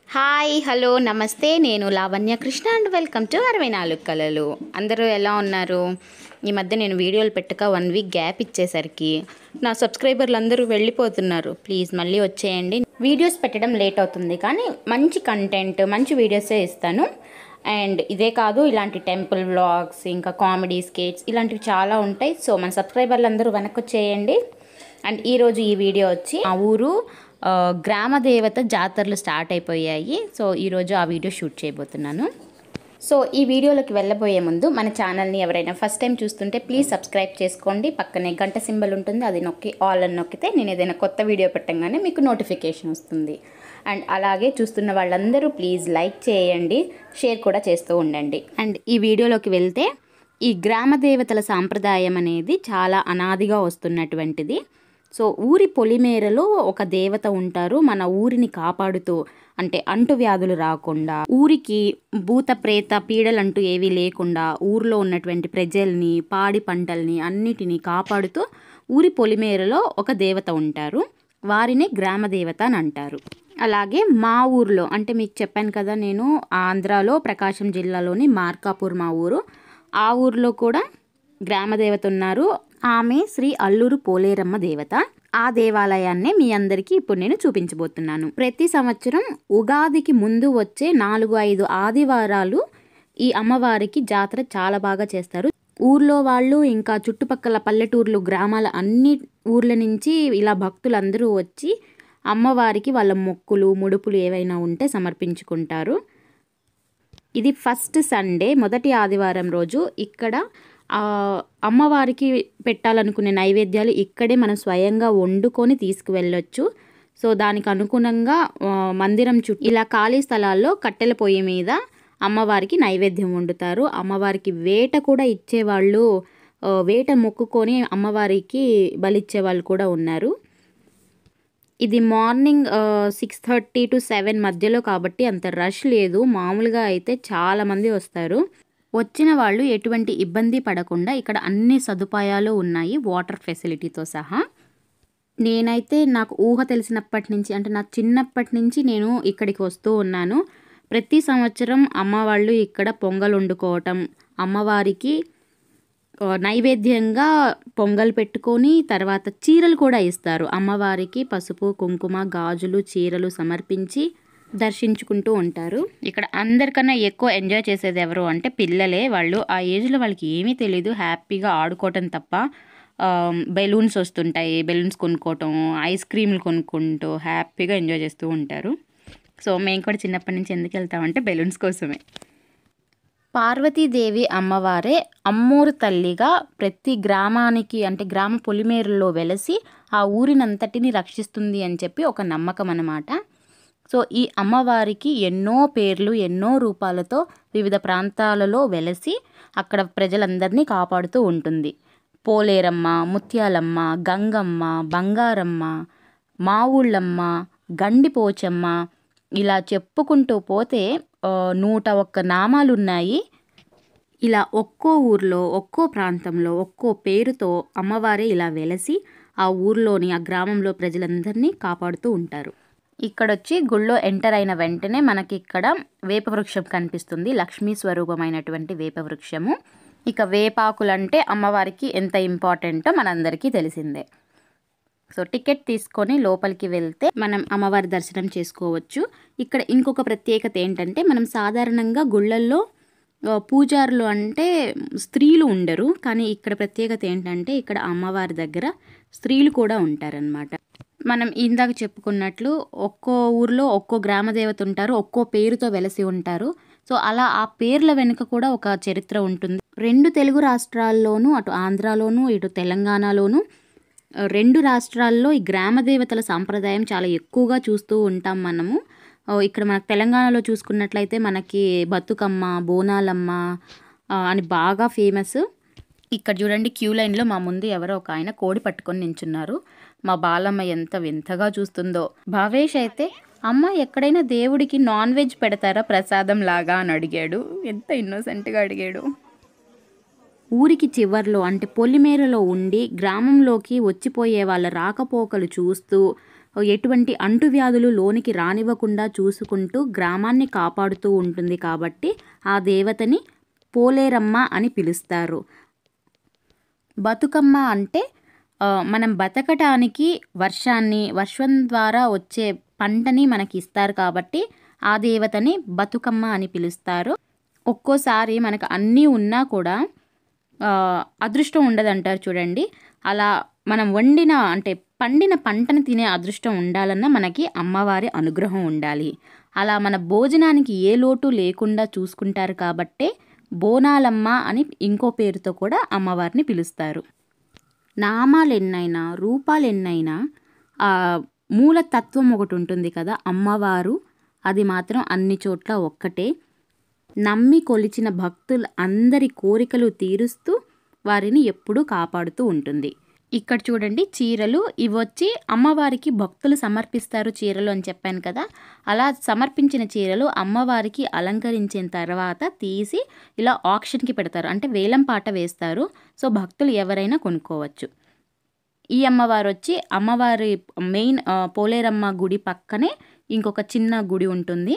hi hello namaste నేను Lavanya Krishna and welcome to అరవై నాలుగు కళలు అందరూ ఎలా ఉన్నారు ఈ మధ్య నేను వీడియోలు పెట్టక వన్ వీక్ గ్యాప్ ఇచ్చేసరికి నా సబ్స్క్రైబర్లు అందరూ వెళ్ళిపోతున్నారు ప్లీజ్ మళ్ళీ వచ్చేయండి వీడియోస్ పెట్టడం లేట్ అవుతుంది కానీ మంచి కంటెంట్ మంచి వీడియోసే ఇస్తాను అండ్ ఇదే కాదు ఇలాంటి టెంపుల్ వ్లాగ్స్ ఇంకా కామెడీ స్కేట్స్ ఇలాంటివి చాలా ఉంటాయి సో మన సబ్స్క్రైబర్లు అందరూ వెనక్కి వచ్చేయండి అండ్ ఈరోజు ఈ వీడియో వచ్చి ఆ ఊరు ఆ, గ్రామ దేవత జాతరలు స్టార్ట్ అయిపోయాయి సో ఈరోజు ఆ వీడియో షూట్ చేయబోతున్నాను సో ఈ వీడియోలోకి వెళ్ళబోయే ముందు మన ఛానల్ని ఎవరైనా ఫస్ట్ టైం చూస్తుంటే ప్లీజ్ సబ్స్క్రైబ్ చేసుకోండి పక్కనే గంట సింబల్ ఉంటుంది అది నొక్కి ఆల్ అని నొక్కితే నేను ఏదైనా కొత్త వీడియో పెట్టంగానే మీకు నోటిఫికేషన్ వస్తుంది అండ్ అలాగే చూస్తున్న వాళ్ళందరూ ప్లీజ్ లైక్ చేయండి షేర్ కూడా చేస్తూ ఉండండి అండ్ ఈ వీడియోలోకి వెళ్తే ఈ గ్రామ దేవతల సాంప్రదాయం అనేది చాలా అనాదిగా వస్తున్నటువంటిది సో ఊరి పొలిమేరలో ఒక దేవత ఉంటారు మన ఊరిని కాపాడుతూ అంటే అంటువ్యాధులు రాకుండా ఊరికి భూత ప్రేత పీడలంటూ ఏవీ లేకుండా ఊరిలో ఉన్నటువంటి ప్రజల్ని పాడి పంటల్ని అన్నిటినీ కాపాడుతూ ఊరి పొలిమేరలో ఒక దేవత ఉంటారు వారినే గ్రామ దేవత అని అంటారు అలాగే మా ఊర్లో అంటే మీకు చెప్పాను కదా నేను ఆంధ్రాలో ప్రకాశం జిల్లాలోని మార్కాపూర్ మా ఊరు ఆ ఊర్లో కూడా గ్రామ దేవత ఉన్నారు ఆమె శ్రీ అల్లూరు పోలేరమ్మ దేవత ఆ దేవాలయాన్నే మీ అందరికీ ఇప్పుడు నేను చూపించబోతున్నాను ప్రతి సంవత్సరం ఉగాదికి ముందు వచ్చే నాలుగు ఐదు ఆదివారాలు ఈ అమ్మవారికి జాతర చాలా బాగా చేస్తారు ఊర్లో వాళ్ళు ఇంకా చుట్టుపక్కల పల్లెటూర్లు గ్రామాల అన్ని ఊర్ల నుంచి ఇలా భక్తులందరూ వచ్చి అమ్మవారికి వాళ్ళ మొక్కులు ముడుపులు ఏవైనా ఉంటే సమర్పించుకుంటారు ఇది ఫస్ట్ సండే మొదటి ఆదివారం రోజు ఇక్కడ ఆ, అమ్మవారికి పెట్టాలనుకునే నైవేద్యాలు ఇక్కడే మనం స్వయంగా వండుకొని తీసుకువెళ్ళొచ్చు సో దానికి అనుగుణంగా ఆ, మందిరం చుట్టూ ఇలా ఖాళీ స్థలాల్లో కట్టెల పొయ్యి మీద అమ్మవారికి నైవేద్యం వండుతారు అమ్మవారికి వేట కూడా ఇచ్చేవాళ్ళు ఆ, వేట మొక్కుకొని అమ్మవారికి బలిచ్చే వాళ్ళు కూడా ఉన్నారు ఇది morning six thirty to seven మధ్యలో కాబట్టి అంత రష్ లేదు మామూలుగా అయితే చాలా మంది వస్తారు వచ్చిన వాళ్ళు ఎటువంటి ఇబ్బంది పడకుండా ఇక్కడ అన్ని సదుపాయాలు ఉన్నాయి వాటర్ ఫెసిలిటీతో సహా నేనైతే నాకు ఊహ తెలిసినప్పటి నుంచి అంటే నా చిన్నప్పటి నుంచి నేను ఇక్కడికి వస్తూ ఉన్నాను ప్రతి సంవత్సరం అమ్మ వాళ్ళు ఇక్కడ పొంగల్ వండుకోవటం అమ్మవారికి ఆ, నైవేద్యంగా పొంగల్ పెట్టుకొని తర్వాత చీరలు కూడా ఇస్తారు అమ్మవారికి పసుపు కుంకుమ గాజులు చీరలు సమర్పించి దర్శించుకుంటూ ఉంటారు ఇక్కడ అందరికన్నా ఎక్కువ ఎంజాయ్ చేసేది ఎవరు అంటే పిల్లలే వాళ్ళు ఆ ఏజ్లో వాళ్ళకి ఏమీ తెలియదు హ్యాపీగా ఆడుకోవటం తప్ప బెలూన్స్ వస్తుంటాయి బెలూన్స్ కొనుక్కోవటం ఐస్ క్రీమ్లు కొనుక్కుంటూ హ్యాపీగా ఎంజాయ్ చేస్తూ ఉంటారు సో మేము కూడా చిన్నప్పటి నుంచి ఎందుకు వెళ్తామంటే బెలూన్స్ కోసమే పార్వతీదేవి అమ్మవారే అమ్మూరు తల్లిగా ప్రతి గ్రామానికి అంటే గ్రామ పొలిమేరులో వెలసి ఆ ఊరినంతటిని రక్షిస్తుంది అని చెప్పి ఒక నమ్మకం అన్నమాట సో ఈ అమ్మవారికి ఎన్నో పేర్లు ఎన్నో రూపాలతో వివిధ ప్రాంతాలలో వెలసి అక్కడ ప్రజలందరినీ కాపాడుతూ ఉంటుంది పోలేరమ్మ ముత్యాలమ్మ గంగమ్మ బంగారమ్మ మావుళ్ళమ్మ గండిపోచమ్మ ఇలా చెప్పుకుంటూ పోతే ఆ, నూట ఒక్క నామాలు ఉన్నాయి ఇలా ఒక్కో ఊర్లో ఒక్కో ప్రాంతంలో ఒక్కో పేరుతో అమ్మవారే ఇలా వెలసి ఆ ఊర్లోని ఆ గ్రామంలో ప్రజలందరినీ కాపాడుతూ ఉంటారు ఇక్కడ వచ్చి గుళ్ళో ఎంటర్ అయిన వెంటనే మనకి ఇక్కడ వేప వృక్షం కనిపిస్తుంది లక్ష్మీ స్వరూపమైనటువంటి వేప వృక్షము ఇక వేపాకులంటే అమ్మవారికి ఎంత ఇంపార్టెంటో మనందరికీ తెలిసిందే సో టికెట్ తీసుకొని లోపలికి వెళ్తే మనం అమ్మవారి దర్శనం చేసుకోవచ్చు ఇక్కడ ఇంకొక ప్రత్యేకత ఏంటంటే మనం సాధారణంగా గుళ్ళల్లో ఆ, పూజారులు అంటే స్త్రీలు ఉండరు కానీ ఇక్కడ ప్రత్యేకత ఏంటంటే ఇక్కడ అమ్మవారి దగ్గర స్త్రీలు కూడా ఉంటారనమాట మనం ఇందాక చెప్పుకున్నట్లు ఒక్కో ఊర్లో ఒక్కో గ్రామ దేవత ఉంటారు ఒక్కో పేరుతో వెలసి ఉంటారు సో అలా ఆ పేర్ల వెనుక కూడా ఒక చరిత్ర ఉంటుంది రెండు తెలుగు రాష్ట్రాల్లోనూ అటు ఆంధ్రాలోనూ ఇటు తెలంగాణలోనూ రెండు రాష్ట్రాల్లో ఈ గ్రామ దేవతల సాంప్రదాయం చాలా ఎక్కువగా చూస్తూ ఉంటాం మనము ఓ, ఇక్కడ మనకు తెలంగాణలో చూసుకున్నట్లయితే మనకి బతుకమ్మ బోనాలమ్మ ఆ, అని బాగా ఫేమస్ ఇక్కడ చూడండి క్యూ లైన్లో మా ముందు ఎవరో ఒక ఆయన కోడి పట్టుకొని నించున్నారు మా బాలమ్మ ఎంత వింతగా చూస్తుందో భావేష్ అయితే అమ్మ ఎక్కడైనా దేవుడికి నాన్ వెజ్ పెడతారా ప్రసాదం లాగా అని అడిగాడు ఎంత ఇన్నోసెంట్గా అడిగాడు ఊరికి చివర్లో అంటే పొలిమేరలో ఉండి గ్రామంలోకి వచ్చిపోయే వాళ్ళ రాకపోకలు చూస్తూ ఎటువంటి అంటువ్యాధులు లోనికి రానివ్వకుండా చూసుకుంటూ గ్రామాన్ని కాపాడుతూ ఉంటుంది కాబట్టి ఆ దేవతని పోలేరమ్మ అని పిలుస్తారు బతుకమ్మ అంటే ఆ, మనం బతకటానికి వర్షాన్ని వర్షం ద్వారా వచ్చే పంటని మనకి ఇస్తారు కాబట్టి ఆ దేవతని బతుకమ్మ అని పిలుస్తారు ఒక్కోసారి మనకు అన్నీ ఉన్నా కూడా ఆ, అదృష్టం ఉండదంటారు చూడండి అలా మనం వండిన అంటే పండిన పంటను తినే అదృష్టం ఉండాలన్నా మనకి అమ్మవారి అనుగ్రహం ఉండాలి అలా మన భోజనానికి ఏ లోటు లేకుండా చూసుకుంటారు కాబట్టే బోనాలమ్మ అని ఇంకో పేరుతో కూడా అమ్మవారిని పిలుస్తారు నామాలు ఎన్నైనా రూపాలు ఎన్నైనా ఆ మూలతత్వం ఒకటి ఉంటుంది కదా అమ్మవారు అది మాత్రం అన్ని చోట్ల ఒక్కటే నమ్మి కొలిచిన భక్తులు అందరి కోరికలు తీరుస్తూ వారిని ఎప్పుడూ కాపాడుతూ ఉంటుంది ఇక్కడ చూడండి చీరలు ఇవి వచ్చి అమ్మవారికి భక్తులు సమర్పిస్తారు చీరలు అని చెప్పాను కదా అలా సమర్పించిన చీరలు అమ్మవారికి అలంకరించిన తర్వాత తీసి ఇలా ఆప్షన్కి పెడతారు అంటే వేలం పాట వేస్తారు సో భక్తులు ఎవరైనా కొనుక్కోవచ్చు ఈ అమ్మవారు వచ్చి అమ్మవారి మెయిన్ ఆ, పోలేరమ్మ గుడి పక్కనే ఇంకొక చిన్న గుడి ఉంటుంది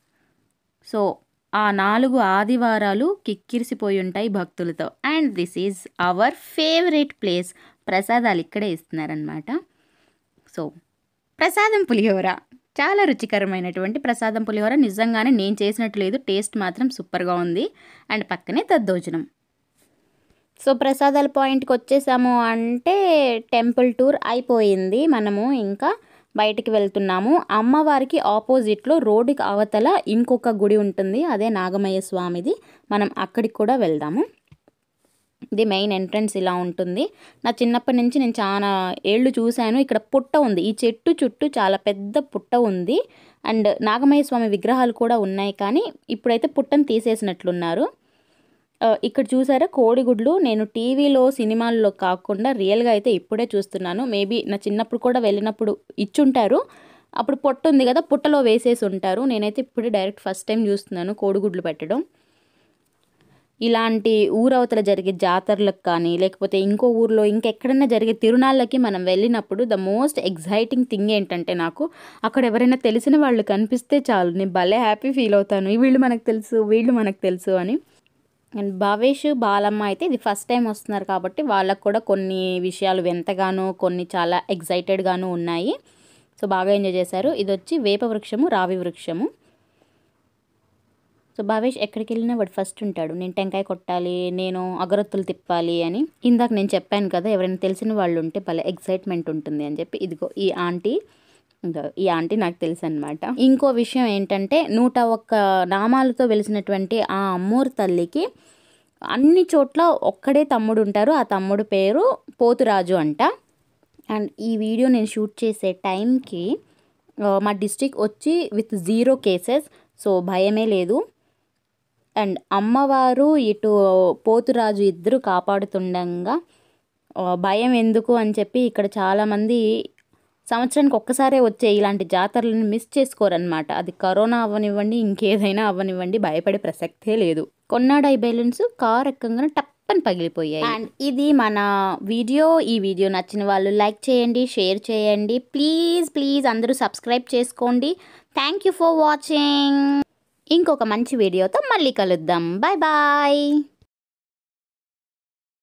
సో ఆ నాలుగు ఆదివారాలు కిక్కిరిసిపోయి ఉంటాయి భక్తులతో and this is our favourite place ప్రసాదాలు ఇక్కడే ఇస్తున్నారనమాట సో ప్రసాదం పులిహోర చాలా రుచికరమైనటువంటి ప్రసాదం పులిహోర నిజంగానే నేను చేసినట్టు లేదు టేస్ట్ మాత్రం సూపర్గా ఉంది అండ్ పక్కనే దద్దోజనం సో ప్రసాదాల పాయింట్కి వచ్చేసాము అంటే టెంపుల్ టూర్ అయిపోయింది మనము ఇంకా బయటికి వెళ్తున్నాము అమ్మవారికి ఆపోజిట్లో రోడ్డుకి అవతల ఇంకొక గుడి ఉంటుంది అదే నాగమయ్య స్వామిది మనం అక్కడికి కూడా వెళ్దాము ఇది మెయిన్ ఎంట్రన్స్ ఇలా ఉంటుంది నా చిన్నప్పటి నుంచి నేను చాలా ఏళ్ళు చూశాను ఇక్కడ పుట్ట ఉంది ఈ చెట్టు చుట్టూ చాలా పెద్ద పుట్ట ఉంది అండ్ నాగమయ్య స్వామి విగ్రహాలు కూడా ఉన్నాయి కానీ ఇప్పుడైతే పుట్టను తీసేసినట్లున్నారు ఆ, ఇక్కడ చూసారా కోడిగుడ్లు నేను టీవీలో సినిమాల్లో కాకుండా రియల్గా అయితే ఇప్పుడే చూస్తున్నాను మేబీ నా చిన్నప్పుడు కూడా వెళ్ళినప్పుడు ఇచ్చుంటారు అప్పుడు పొట్టు ఉంది కదా పుట్టలో వేసేసి ఉంటారు నేనైతే ఇప్పుడే డైరెక్ట్ ఫస్ట్ టైం చూస్తున్నాను కోడిగుడ్లు పెట్టడం ఇలాంటి ఊరవతల జరిగే జాతరలకు కానీ లేకపోతే ఇంకో ఊర్లో ఇంకెక్కడైనా జరిగే తిరునాళ్ళకి మనం వెళ్ళినప్పుడు ద మోస్ట్ ఎగ్జైటింగ్ థింగ్ ఏంటంటే నాకు అక్కడ ఎవరైనా తెలిసిన వాళ్ళు కనిపిస్తే చాలు నేను భలే హ్యాపీ ఫీల్ అవుతాను వీళ్ళు మనకు తెలుసు వీళ్ళు మనకు తెలుసు అని అండ్ భావేష్ బాలమ్మ అయితే ఇది ఫస్ట్ టైం వస్తున్నారు కాబట్టి వాళ్ళకు కూడా కొన్ని విషయాలు వింతగాను కొన్ని చాలా ఎగ్జైటెడ్గాను ఉన్నాయి సో బాగా ఎంజాయ్ చేశారు ఇది వచ్చి వేప వృక్షము రావి వృక్షము సో భావేష్ ఎక్కడికి వెళ్ళినా వాడు ఫస్ట్ ఉంటాడు నేను టెంకాయ కొట్టాలి నేను అగరత్తులు తిప్పాలి అని ఇందాక నేను చెప్పాను కదా ఎవరైనా తెలిసిన వాళ్ళు ఉంటే భలే ఎక్సైట్మెంట్ ఉంటుంది అని చెప్పి ఇదిగో ఈ ఆంటీ ఇంకా ఈ ఆంటీ నాకు తెలుసు అనమాట ఇంకో విషయం ఏంటంటే నూట ఒక్క నామాలతో వెలిసినటువంటి ఆ అమ్మోరు తల్లికి అన్ని చోట్ల ఒక్కడే తమ్ముడు ఉంటారు ఆ తమ్ముడు పేరు పోతురాజు అంట అండ్ ఈ వీడియో నేను షూట్ చేసే టైంకి ఆ, మా డిస్టిక్ వచ్చి విత్ జీరో కేసెస్ సో భయమే లేదు అండ్ అమ్మవారు ఇటు పోతురాజు ఇద్దరు కాపాడుతుండగా ఆ, భయం ఎందుకు అని చెప్పి ఇక్కడ చాలామంది సంవత్సరానికి ఒక్కసారే వచ్చే ఇలాంటి జాతరలను మిస్ చేసుకోరనమాట అది కరోనా అవ్వనివ్వండి ఇంకేదైనా అవ్వనివ్వండి భయపడే ప్రసక్తే లేదు కొన్నాడై బెలూన్స్ కార్ ఎక్కగానే టప్పని పగిలిపోయాయి అండ్ ఇది మన వీడియో ఈ వీడియో నచ్చిన వాళ్ళు లైక్ చేయండి షేర్ చేయండి ప్లీజ్ ప్లీజ్ అందరూ సబ్స్క్రైబ్ చేసుకోండి థ్యాంక్ యూ ఫర్ వాచింగ్ ఇంకొక మంచి వీడియోతో మళ్ళీ కలుద్దాం బాయ్ బాయ్